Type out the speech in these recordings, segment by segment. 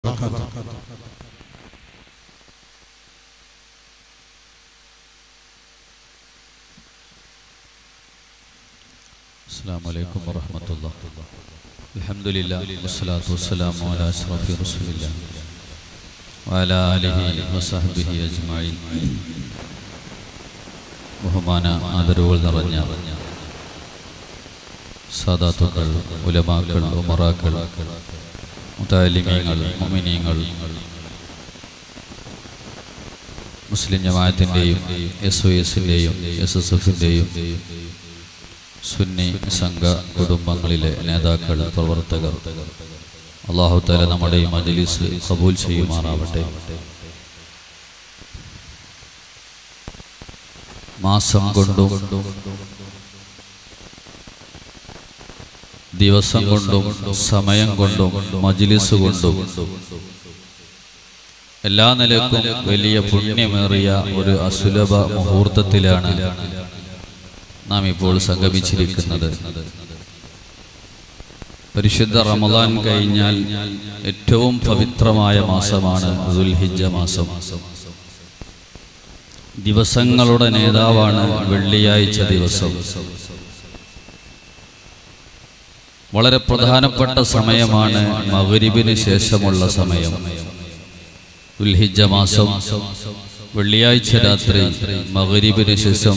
السلام عليكم ورحمة الله الحمد لله والصلاة والسلام على أشرف رسول الله وعلى آله وصحبه أجمعين ബഹുമാന ആദരവുകൾ നിറഞ്ഞ സാദാത്തുക്കൾ ഉലമാക്കൾ ഉമറാക്കൾ മുതാലിമീങ്ങൾ മുമിനീങ്ങൾ മുസ്ലിം ജമാഅത്തിൻ്റെയും എസ് ഒ എസിൻ്റെയും എസ് എസ് എഫിൻ്റെയും സുന്നി സംഘ കുടുംബങ്ങളിലെ നേതാക്കൾ പ്രവർത്തകർ അള്ളാഹു താല നമ്മുടെ ഈ മജ്ലിസ് കബൂൽ ചെയ്യുമാറാവട്ടെ മാസം കൊണ്ടും ദിവസം കൊണ്ടും സമയം കൊണ്ടും മജ്ലിസ് കൊണ്ടും എല്ലാ നിലക്കും വലിയ പുണ്യമേറിയ ഒരു അസുലഭ മുഹൂർത്തത്തിലാണ് നാം ഇപ്പോൾ സംഗമിച്ചിരിക്കുന്നത് പരിശുദ്ധ റമദാൻ കഴിഞ്ഞാൽ ഏറ്റവും പവിത്രമായ മാസമാണ് ദുൽഹിജ മാസം ദിവസങ്ങളുടെ നേതാവാണ് വെള്ളിയാഴ്ച ദിവസം വളരെ പ്രധാനപ്പെട്ട സമയമാണ് മകരിബിന് ശേഷമുള്ള സമയം ദുൽഹിജ മാസം വെള്ളിയാഴ്ച രാത്രി മകരിബിന് ശേഷം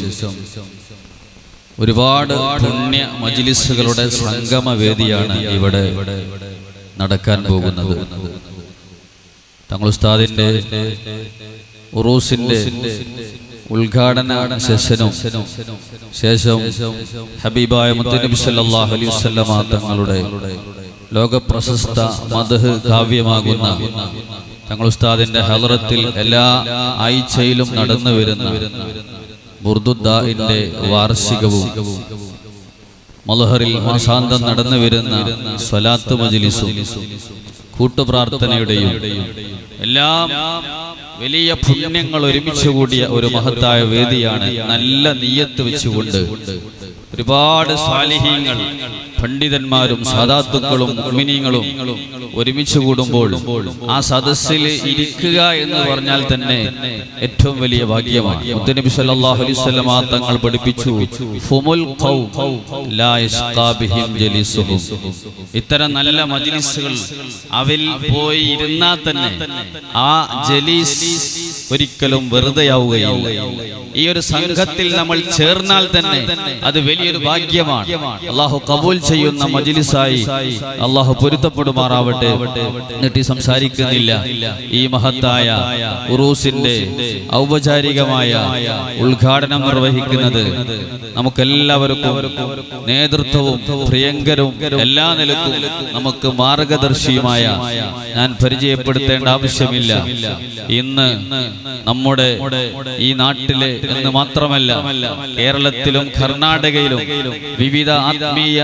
ഒരുപാട് പുണ്യ മജിലിസുകളുടെ സംഗമവേദിയാണ് ഇവിടെ നടക്കാൻ പോകുന്നത് തങ്ങൾ ഉസ്താദിന്റെ ഉറൂസിന്റെ ഉദ്ഘാടന സെഷനും ശേഷം ഹബീബായ മുത്തനബി സല്ലല്ലാഹു അലൈഹി വസല്ലമ തങ്ങളുടെ ലോകപ്രശസ്ത മദ്ഹ് കാവ്യമാകുന്ന തങ്ങൾ ഉസ്താദിന്റെ ഹലറത്തിൽ എല്ലാ ആഴ്ചയിലും നടന്നു വരുന്ന ബുർദുദ്ദാഇന്റെ വാർഷികവും മലഹറിൽ മാസാന്തം നടന്നു വരുന്ന സ്വലാത്ത് മജ്ലിസും കൂട്ടുപ്രാർത്ഥനയുടെയും എല്ലാം വലിയ പുണ്യങ്ങൾ ഒരുമിച്ച് കൂടിയ ഒരു മഹത്തായ വേദിയാണ് നല്ല നീയത്ത് വെച്ചുകൊണ്ട് ഒരുപാട് സാലിഹീങ്ങൾ പണ്ഡിതന്മാരും സാധാത്തുക്കളും മിനിങ്ങളും ഒരുമിച്ച് കൂടുമ്പോൾ ആ സദസ്സിൽ ഇരിക്കുക എന്ന് പറഞ്ഞാൽ തന്നെ ഏറ്റവും വലിയ ഭാഗ്യമാണ് മുത്തനബി സല്ലല്ലാഹു അലൈഹി വസല്ലം തങ്ങൾ പഠിപ്പിച്ചു ഫുമുൽ ഖൗം ലാ യസ്ഖാ ബിഹിം ജലീസുഹും ഇത്തരം നല്ല മജ്ലിസുകൾ അവൽ പോയി ഇരുന്നാൽ തന്നെ ആ ജലീസ് ഒരിക്കലും വെറുതെയാവുകയില്ല ഈ ഒരു സംഘത്തിൽ നമ്മൾ ചേർന്നാൽ തന്നെ അത് വലിയൊരു ഭാഗ്യമാണ് അള്ളാഹു കബൂൽ ചെയ്യുന്ന മജിലിസായി അള്ളാഹു പൊരുത്തപ്പെടുമാറാവട്ടെ എന്നിട്ട് ഈ സംസാരിക്കുന്നില്ല ഈ മഹത്തായ ഉറൂസിന്റെ ഔപചാരികമായ ഉദ്ഘാടനം നിർവഹിക്കുന്നത് നമുക്കെല്ലാവർക്കും നേതൃത്വവും പ്രിയങ്കരവും എല്ലാ നിലക്കും നമുക്ക് മാർഗദർശിയുമായ ഞാൻ പരിചയപ്പെടുത്തേണ്ട ആവശ്യമില്ല ഇന്ന് നമ്മുടെ ഈ നാട്ടിലെ എന്ന് മാത്രമല്ല കേരളത്തിലും കർണാടകയിലും വിവിധ ആത്മീയ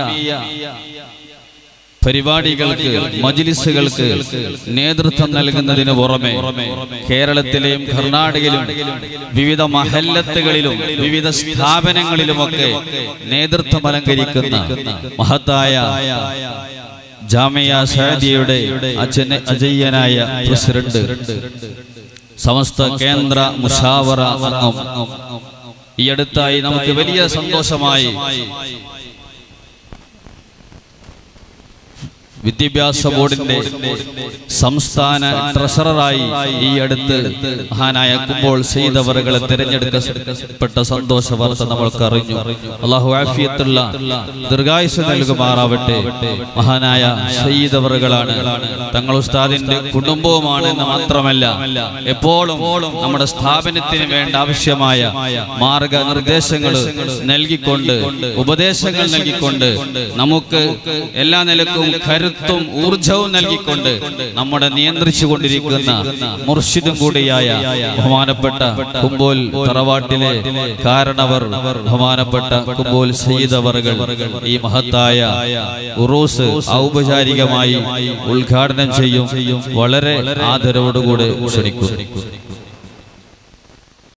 പരിപാടികൾക്ക് മജിലിസുകൾക്ക് നേതൃത്വം നൽകുന്നതിന് പുറമെ കേരളത്തിലെയും കർണാടകയിലും വിവിധ മഹല്ലത്തുകളിലും വിവിധ സ്ഥാപനങ്ങളിലുമൊക്കെ നേതൃത്വം അലങ്കരിക്കുന്ന മഹത്തായ ജാമിയ സഹദിയുടെ അച്ഛന് അജയ്യനായ പ്രസിഡന്റ് സമസ്ത കേന്ദ്ര മുഷാവറ അംഗം ഈ അടുത്തായി നമുക്ക് വലിയ സന്തോഷമായി വിദ്യാഭ്യാസ ബോർഡിന്റെ സംസ്ഥാന ട്രഷററായി ഈ അടുത്ത് മഹാനായ കുമ്പോൾ ചെയ്തവറുകളെ തിരഞ്ഞെടുക്കപ്പെട്ട സന്തോഷ വാർത്ത നമ്മൾക്ക് അറിഞ്ഞു അള്ളാഹു ആഫിയത്തുള്ള ദീർഘായുസ് നൽകുമാറാവട്ടെ മഹാനായ ചെയ്തവറുകളാണ് തങ്ങൾ ഉസ്താദിന്റെ കുടുംബവുമാണ് എന്ന് മാത്രമല്ല എപ്പോഴും നമ്മുടെ സ്ഥാപനത്തിന് വേണ്ട ആവശ്യമായ മാർഗനിർദ്ദേശങ്ങൾ നൽകിക്കൊണ്ട് ഉപദേശങ്ങൾ നൽകിക്കൊണ്ട് നമുക്ക് എല്ലാ നിലക്കും കരുത്തും ഊർജവും നൽകിക്കൊണ്ട് നമ്മുടെ നിയന്ത്രിച്ചു കൊണ്ടിരിക്കുന്ന മുർഷിദും കൂടിയായ ബഹുമാനപ്പെട്ട കുമ്പോൽ തറവാട്ടിലെ കാരണവർ ബഹുമാനപ്പെട്ട കുമ്പോൽ സയ്യിദവറുകൾ ഈ മഹത്തായ ഉറൂസ് ഔപചാരികമായി ഉദ്ഘാടനം ചെയ്യും വളരെ ആദരവോടുകൂടെ ക്ഷണിക്കുന്നു